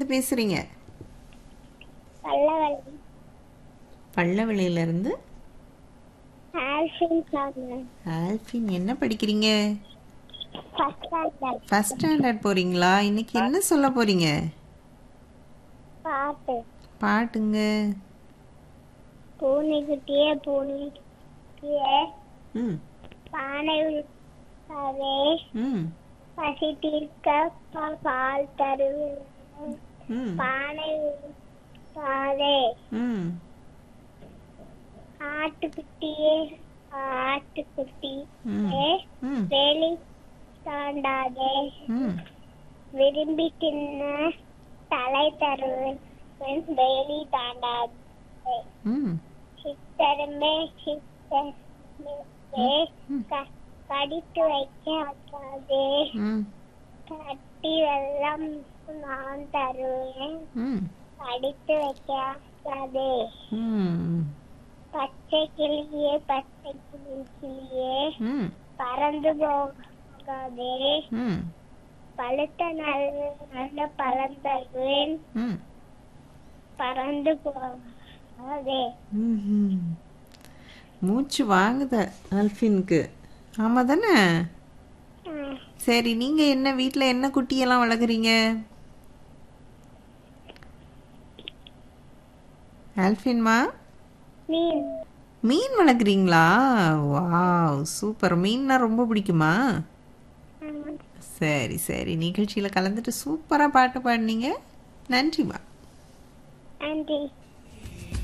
பேசுறீங்க பல்லவழி பள்ளவெளியில இருந்து ஆல்ஃபின் சாமன் ஆல்ஃபின் என்ன படிக்கிறீங்க ஃபர்ஸ்ட் ஸ்டாண்டர்ட் ஃபர்ஸ்ட் ஸ்டாண்டர்ட் போறீங்களா இன்னைக்கு என்ன சொல்ல போறீங்க பாட்டு பாட்டுங்க பூனைக்குட்டியே பூனைக்குட்டியே ம் பானை உள்பாவே ம் பசி தீர்க்க பா- பால் தருவேன் ம் பானை உள்பாவே ம் ஆட்டுக்குட்டியே ஆட்டுக்குட்டி ம் ம் வேலி தாண்டாதே ம் விரும்பி தின்ன தலை தருவேன் வேலி தாண்டாதே ம் சித்தருமே சித்தருமே க- கடித்து வைக்காதே ம் கட்டி வெள்ளம் நான் தருவேன் ம் கடித்து வைக்காதே ம் பச்சை கிளியே பச்சை கிளியே ம் பறந்து போகாதே ம் பழுத்த நல்ல நல்ல பழம் தருவேன் ம் பறந்து போகாதே ம்ஹும். மூச்சு வாங்குத அல்ஃபின்க்கு ஆமா தானே ம். சரி நீங்க என்ன வீட்ல என்ன குட்டியெல்லாம் வளர்க்குறீங்க ஆல்ஃபின்மா மீன் மீன் வளர்க்குறீங்களா வாவ் சூப்பர் மீன்னா ரொம்ப பிடிக்குமா ம். சரி சரி நிகழ்ச்சியில் கலந்துட்டு சூப்பராக பாட்டு பாடினீங்க நன்றிம்மா நன்றி